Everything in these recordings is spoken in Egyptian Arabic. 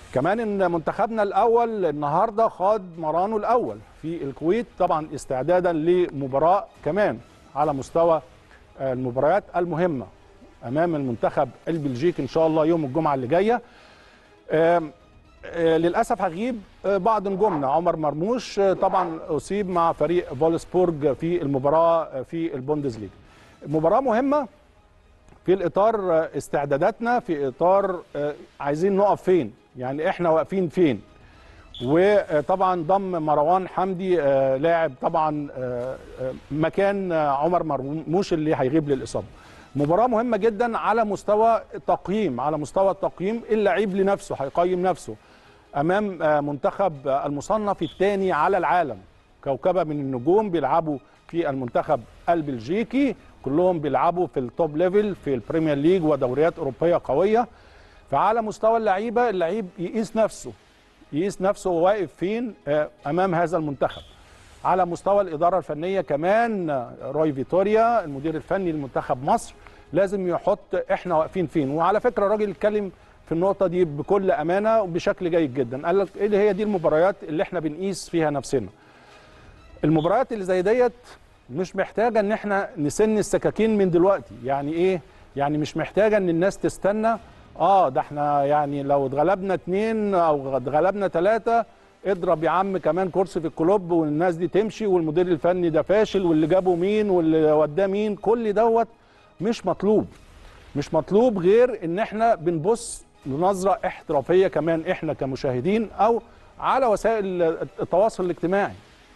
كمان ان منتخبنا الاول النهارده خاض مرانه الاول في الكويت طبعا استعدادا لمباراه كمان على مستوى المباريات المهمه امام المنتخب البلجيكي ان شاء الله يوم الجمعه اللي جايه للاسف هغيب بعض نجومنا عمر مرموش طبعا اصيب مع فريق فولسبورج في المباراه في البوندسليغا مباراه مهمه في الاطار استعداداتنا في اطار عايزين نقف فين يعني احنا واقفين فين وطبعا ضم مروان حمدي لاعب طبعا مكان عمر مرموش اللي هيغيب للاصابه مباراه مهمه جدا على مستوى التقييم على مستوى التقييم اللعيب لنفسه هيقيم نفسه امام منتخب المصنف الثاني على العالم كوكبه من النجوم بيلعبوا في المنتخب البلجيكي كلهم بيلعبوا في التوب ليفل في البريمير ليج ودوريات اوروبيه قويه فعلى مستوى اللعيبه اللعيب يقيس نفسه يقيس نفسه واقف فين امام هذا المنتخب على مستوى الاداره الفنيه كمان روي فيتوريا المدير الفني لمنتخب مصر لازم يحط احنا واقفين فين وعلى فكره الراجل اتكلم في النقطه دي بكل امانه وبشكل جيد جدا قال لك ايه هي دي المباريات اللي احنا بنقيس فيها نفسنا المباريات اللي زي ديت مش محتاجه ان احنا نسن السكاكين من دلوقتي يعني ايه يعني مش محتاجه ان الناس تستنى اه ده احنا يعني لو اتغلبنا اتنين او اتغلبنا ثلاثه اضرب يا عم كمان كرسي في الكلوب والناس دي تمشي والمدير الفني ده فاشل واللي جابه مين واللي وداه مين كل دوت مش مطلوب مش مطلوب غير ان احنا بنبص بنظره احترافيه كمان احنا كمشاهدين او على وسائل التواصل الاجتماعي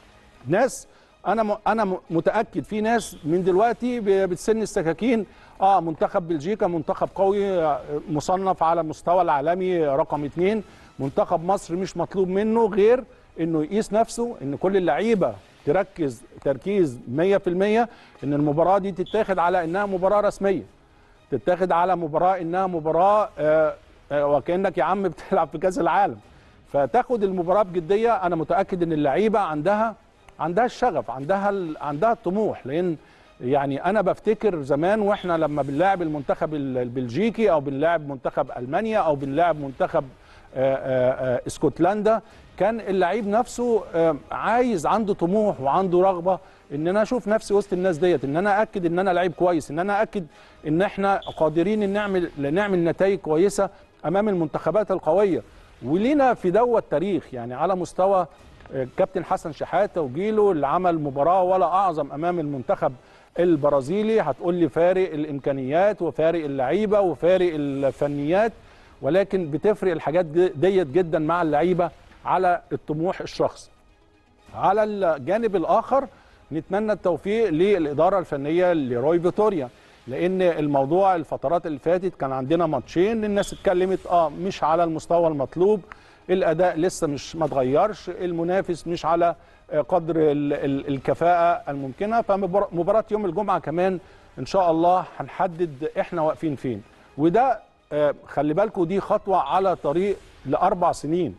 ناس انا انا متاكد في ناس من دلوقتي بتسن السكاكين اه منتخب بلجيكا منتخب قوي مصنف على المستوى العالمي رقم اثنين منتخب مصر مش مطلوب منه غير انه يقيس نفسه ان كل اللعيبه تركز تركيز 100% ان المباراه دي تتاخد على انها مباراه رسميه تتاخد على مباراه انها مباراه آه آه وكانك يا عم بتلعب في كاس العالم فتاخد المباراه بجديه انا متاكد ان اللعيبه عندها عندها الشغف عندها عندها الطموح لان يعني انا بفتكر زمان واحنا لما بنلاعب المنتخب البلجيكي او بنلاعب منتخب المانيا او بنلاعب منتخب آآ آآ اسكتلندا كان اللعيب نفسه عايز عنده طموح وعنده رغبه ان انا اشوف نفسي وسط الناس ديت ان انا اكد ان انا لعيب كويس ان انا اكد ان احنا قادرين ان نعمل نعمل نتائج كويسه امام المنتخبات القويه ولينا في دوت تاريخ يعني على مستوى كابتن حسن شحاته وجيله اللي عمل مباراه ولا اعظم امام المنتخب البرازيلي هتقول لي فارق الامكانيات وفارق اللعيبه وفارق الفنيات ولكن بتفرق الحاجات ديت جدا مع اللعيبه على الطموح الشخصي. على الجانب الاخر نتمنى التوفيق للاداره الفنيه لروي فيتوريا لان الموضوع الفترات اللي فاتت كان عندنا ماتشين الناس اتكلمت اه مش على المستوى المطلوب الاداء لسه مش ما اتغيرش المنافس مش على قدر ال ال الكفاءه الممكنه فمباراه يوم الجمعه كمان ان شاء الله هنحدد احنا واقفين فين وده خلي بالكم دي خطوه على طريق لاربع سنين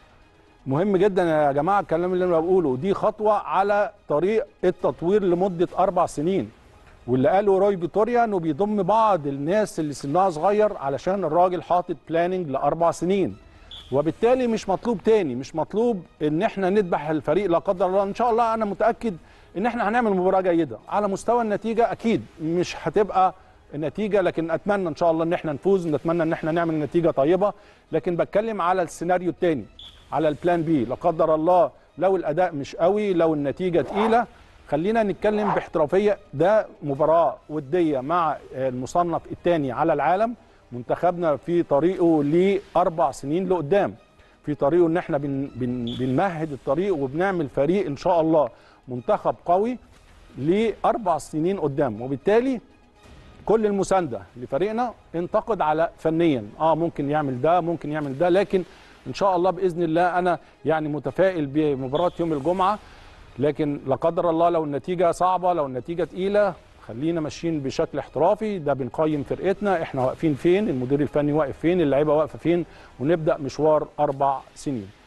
مهم جدا يا جماعه الكلام اللي انا بقوله دي خطوه على طريق التطوير لمده اربع سنين واللي قاله روي فيتوريا انه بيضم بعض الناس اللي سنها صغير علشان الراجل حاطط بلاننج لاربع سنين وبالتالي مش مطلوب تاني مش مطلوب ان احنا نذبح الفريق لا قدر الله ان شاء الله انا متاكد ان احنا هنعمل مباراه جيده على مستوى النتيجه اكيد مش هتبقى النتيجه لكن اتمنى ان شاء الله ان احنا نفوز نتمنى ان احنا نعمل نتيجه طيبه لكن بتكلم على السيناريو الثاني على البلان بي لا قدر الله لو الاداء مش قوي لو النتيجه تقيله خلينا نتكلم باحترافيه ده مباراه وديه مع المصنف الثاني على العالم منتخبنا في طريقه لاربع سنين لقدام في طريقه ان احنا بن بن بنمهد الطريق وبنعمل فريق ان شاء الله منتخب قوي لاربع سنين قدام وبالتالي كل المسانده لفريقنا انتقد على فنيا اه ممكن يعمل ده ممكن يعمل ده لكن ان شاء الله باذن الله انا يعني متفائل بمباراه يوم الجمعه لكن لا قدر الله لو النتيجه صعبه لو النتيجه تقيله خلينا ماشيين بشكل احترافي ده بنقيم فرقتنا احنا واقفين فين المدير الفني واقف فين اللعيبه واقفه فين ونبدا مشوار اربع سنين